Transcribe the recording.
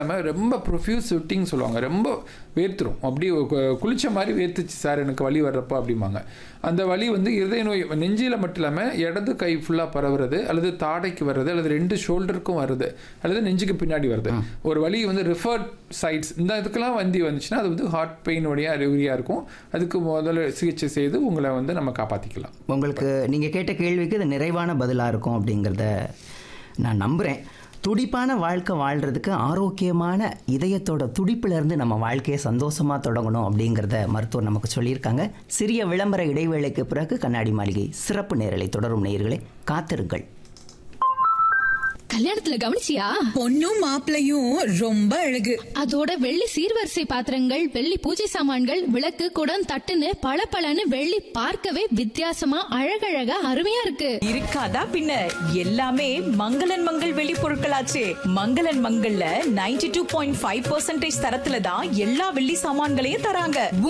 நம்ம ரொம்ப profuse sweating சொல்லுவாங்க ரொம்ப வேர்த்துரும் அப்படியே கு- குளிச்ச மாதிரி வேர்த்துச்சு சார் எனக்கு வலி வர்றப்போ அப்படிம்பாங்க அந்த வலி வந்து இருதய நோய் நெஞ்சில் மட்டும் இல்லாமல் இடது கை ஃபுல்லாக பரவுறது அல்லது தாடைக்கு வர்றது அல்லது ரெண்டு ஷோல்டருக்கும் வருது அல்லது நெஞ்சுக்கு பின்னாடி வருது ஒரு வலி வந்து ரிஃபர்ட் சைட்ஸ் இந்த இதுக்கெல்லாம் வந்தி வந்துச்சுன்னா அது வந்து ஹார்ட் பெயினுடைய அறிகுறியாக இருக்கும் அதுக்கு முதல்ல சிகிச்சை செய்து உங்களை வந்து நம்ம காப்பாற்றிக்கலாம் உங்களுக்கு நீங்கள் கேட்ட கேள்விக்கு இது நிறைவான பதிலாக இருக்கும் அப்படிங்கிறத நான் நம்புகிறேன் துடிப்பான வாழ்க்கை வாழ்கிறதுக்கு ஆரோக்கியமான இதயத்தோட துடிப்பிலிருந்து நம்ம வாழ்க்கையை சந்தோஷமாக தொடங்கணும் அப்படிங்கிறத மருத்துவர் நமக்கு சொல்லியிருக்காங்க சிறிய விளம்பர இடைவேளைக்கு பிறகு கண்ணாடி மாளிகை சிறப்பு நேரலை தொடரும் நேயர்களே காத்திருங்கள் கல்யாணத்துல கவனிச்சியா பொண்ணும் மாப்பிளையும் ரொம்ப அழகு அதோட வெள்ளி சீர்வரிசை பாத்திரங்கள் வெள்ளி பூஜை சாமான்கள் விளக்கு குடம் தட்டுன்னு பளபளன்னு வெள்ளி பார்க்கவே வித்தியாசமா அழகழகா அருமையா இருக்கு இருக்காதா பின்ன எல்லாமே மங்களன் மங்கள் வெளி பொருட்களாச்சே மங்களன் மங்கள்ல 92.5% டூ பாயிண்ட் ஃபைவ் பர்சன்டேஜ் தரத்துல தான் எல்லா வெள்ளி சாமான்களையும் தராங்க